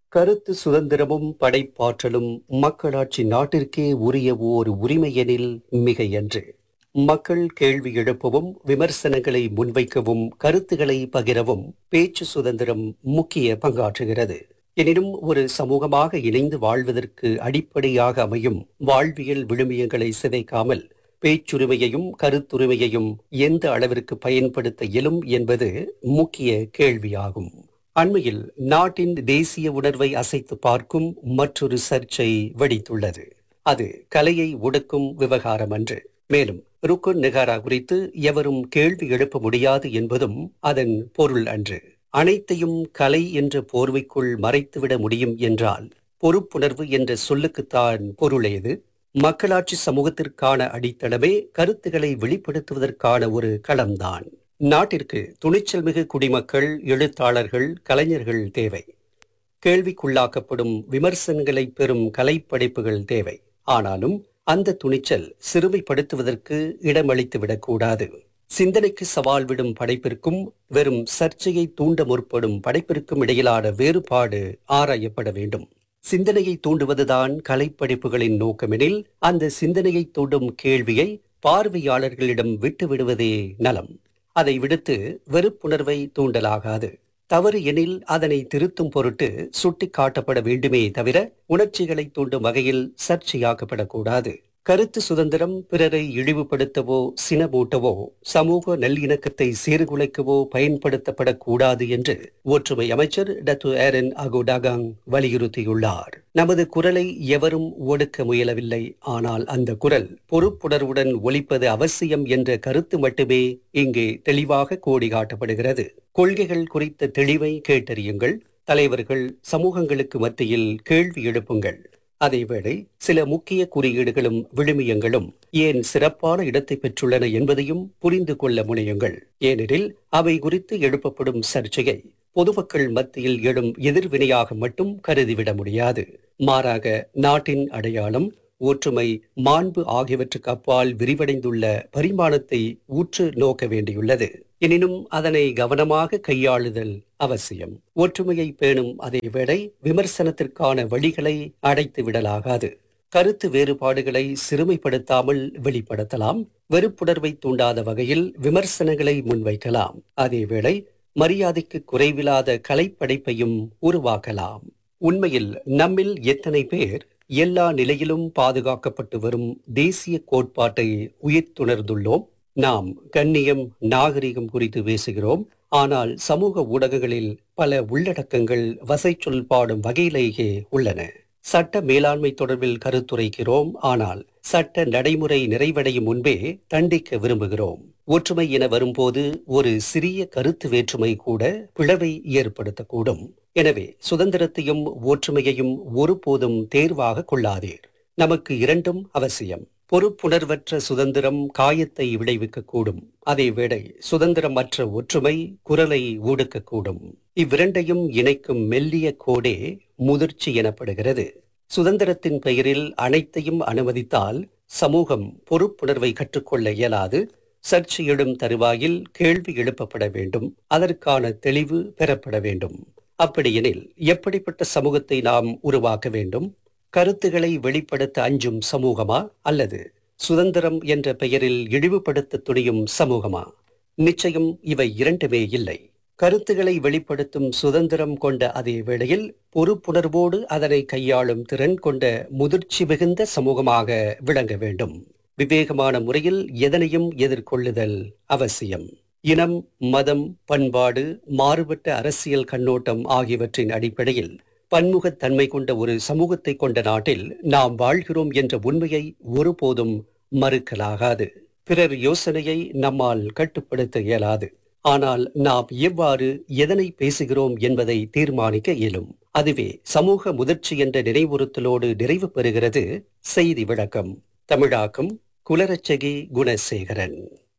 கருத்து சுதந்திரமும் படைப்பாற்றலும் மக்களாட்சி நாட்டிற்கே உரிய ஓர் உரிமையெனில் மிகையன்று மக்கள் கேள்வி எழுப்பவும் விமர்சனங்களை முன்வைக்கவும் கருத்துக்களை பகிரவும் பேச்சு சுதந்திரம் முக்கிய பங்காற்றுகிறது எனினும் ஒரு சமூகமாக இணைந்து வாழ்வதற்கு அடிப்படையாக அமையும் வாழ்வியல் விழுமியங்களை சிதைக்காமல் பேச்சுரிமையையும் கருத்துரிமையையும் எந்த அளவிற்கு பயன்படுத்த இயலும் என்பது முக்கிய கேள்வியாகும் அண்மையில் நாட்டின் தேசிய உணர்வை அசைத்து பார்க்கும் மற்றொரு சர்ச்சை வெடித்துள்ளது அது கலையை ஒடுக்கும் விவகாரம் அன்று மேலும் ருக்குன் நெகாரா குறித்து எவரும் கேள்வி எழுப்ப முடியாது என்பதும் அதன் பொருள் அன்று அனைத்தையும் கலை என்ற போர்வைக்குள் மறைத்துவிட முடியும் என்றால் பொறுப்புணர்வு என்ற சொல்லுக்குத்தான் பொருளேது மக்களாட்சி சமூகத்திற்கான அடித்தளமே கருத்துக்களை வெளிப்படுத்துவதற்கான ஒரு களம்தான் நாட்டிற்கு துணிச்சல் மிகு குடிமக்கள் எழுத்தாளர்கள் கலைஞர்கள் தேவை கேள்விக்குள்ளாக்கப்படும் விமர்சனங்களை பெறும் கலைப்படைப்புகள் தேவை ஆனாலும் அந்த துணிச்சல் சிறுமைப்படுத்துவதற்கு இடமளித்து விடக்கூடாது சிந்தனைக்கு சவால் விடும் படைப்பிற்கும் வெறும் சர்ச்சையை தூண்ட முற்படும் படைப்பிற்கும் இடையிலான வேறுபாடு ஆராயப்பட வேண்டும் சிந்தனையை தூண்டுவதுதான் கலைப்படைப்புகளின் நோக்கமெனில் அந்த சிந்தனையை தூண்டும் கேள்வியை பார்வையாளர்களிடம் விட்டு விடுவதே நலம் அதை விடுத்து வெறுப்புணர்வை தூண்டலாகாது தவறு எனில் அதனை திருத்தும் பொருட்டு சுட்டிக் காட்டப்பட வேண்டுமே தவிர உணர்ச்சிகளை தூண்டும் வகையில் சர்ச்சையாக்கப்படக்கூடாது கருத்து சுதந்திரம் பிறரை இழிவுபடுத்தவோ சினமூட்டவோ சமூக நல்லிணக்கத்தை சீர்குலைக்கவோ பயன்படுத்தப்படக்கூடாது என்று ஒற்றுமை அமைச்சர் டத்து ஏரன் அகோடாகாங் வலியுறுத்தியுள்ளார் நமது குரலை எவரும் ஒடுக்க முயலவில்லை ஆனால் அந்த குரல் பொறுப்புணர்வுடன் ஒலிப்பது அவசியம் என்ற கருத்து மட்டுமே இங்கே தெளிவாக கோடி காட்டப்படுகிறது கொள்கைகள் குறித்த தெளிவை கேட்டறியுங்கள் தலைவர்கள் சமூகங்களுக்கு மத்தியில் கேள்வி எழுப்புங்கள் அதேவேளை சில முக்கிய குறியீடுகளும் விழுமியங்களும் ஏன் சிறப்பான இடத்தை பெற்றுள்ளன என்பதையும் புரிந்து கொள்ள முனையுங்கள் ஏனெனில் அவை குறித்து எழுப்பப்படும் சர்ச்சையை பொதுமக்கள் மத்தியில் எழும் எதிர்வினையாக மட்டும் கருதிவிட முடியாது மாறாக நாட்டின் அடையாளம் ஒற்றுமை மாண்பு ஆகியவற்றுக்கு அப்பால் விரிவடைந்துள்ள பரிமாணத்தை உற்று நோக்க வேண்டியுள்ளது எனினும் அதனை கவனமாக கையாளுதல் அவசியம் ஒற்றுமையை பேணும் அதேவேளை விமர்சனத்திற்கான வழிகளை அடைத்து விடலாகாது கருத்து வேறுபாடுகளை சிறுமைப்படுத்தாமல் வெளிப்படுத்தலாம் வெறுப்புணர்வை தூண்டாத வகையில் விமர்சனங்களை முன்வைக்கலாம் அதேவேளை மரியாதைக்கு குறைவில்லாத கலைப்படைப்பையும் உருவாக்கலாம் உண்மையில் நம்மில் எத்தனை பேர் எல்லா நிலையிலும் பாதுகாக்கப்பட்டு வரும் தேசிய கோட்பாட்டை உயிர்த்துணர்ந்துள்ளோம் நாம் கண்ணியம் நாகரிகம் குறித்து பேசுகிறோம் ஆனால் சமூக ஊடகங்களில் பல உள்ளடக்கங்கள் வசைச்சொல் பாடும் வகையிலேயே உள்ளன சட்ட மேலாண்மை தொடர்பில் கருத்துரைக்கிறோம் ஆனால் சட்ட நடைமுறை நிறைவடையும் முன்பே தண்டிக்க விரும்புகிறோம் ஒற்றுமை என வரும்போது ஒரு சிறிய கருத்து வேற்றுமை கூட பிளவை ஏற்படுத்தக்கூடும் எனவே சுதந்திரத்தையும் ஒற்றுமையையும் ஒருபோதும் தேர்வாக கொள்ளாதீர் நமக்கு இரண்டும் அவசியம் பொறுப்புணர்வற்ற சுதந்திரம் காயத்தை விளைவிக்கக்கூடும் அதேவேளை சுதந்திரமற்ற ஒற்றுமை குரலை ஊடுக்கக்கூடும் இவ்விரண்டையும் இணைக்கும் மெல்லிய கோடே முதிர்ச்சி எனப்படுகிறது சுதந்திரத்தின் பெயரில் அனைத்தையும் அனுமதித்தால் சமூகம் பொறுப்புணர்வை கற்றுக்கொள்ள இயலாது சர்ச்சை எழும் தருவாயில் கேள்வி எழுப்பப்பட வேண்டும் அதற்கான தெளிவு பெறப்பட வேண்டும் அப்படியெனில் எப்படிப்பட்ட சமூகத்தை நாம் உருவாக்க வேண்டும் கருத்துக்களை வெளிப்படுத்த அஞ்சும் சமூகமா அல்லது சுதந்திரம் என்ற பெயரில் இழிவுபடுத்த துணியும் சமூகமா நிச்சயம் இவை இரண்டுமே இல்லை கருத்துக்களை வெளிப்படுத்தும் சுதந்திரம் கொண்ட அதே வேளையில் பொறுப்புணர்வோடு அதனை கையாளும் திறன் கொண்ட முதிர்ச்சி மிகுந்த சமூகமாக விளங்க வேண்டும் விவேகமான முறையில் எதனையும் எதிர்கொள்ளுதல் அவசியம் இனம் மதம் பண்பாடு மாறுபட்ட அரசியல் கண்ணோட்டம் ஆகியவற்றின் அடிப்படையில் பன்முகத்தன்மை கொண்ட ஒரு சமூகத்தை கொண்ட நாட்டில் நாம் வாழ்கிறோம் என்ற உண்மையை ஒருபோதும் மறுக்கலாகாது பிறர் யோசனையை நம்மால் கட்டுப்படுத்த இயலாது ஆனால் நாம் எவ்வாறு எதனை பேசுகிறோம் என்பதை தீர்மானிக்க இயலும் அதுவே சமூக முதிர்ச்சி என்ற நினைவுறுத்தலோடு நிறைவு பெறுகிறது செய்தி விளக்கம் தமிழாக்கம் குலரச்சகி குணசேகரன்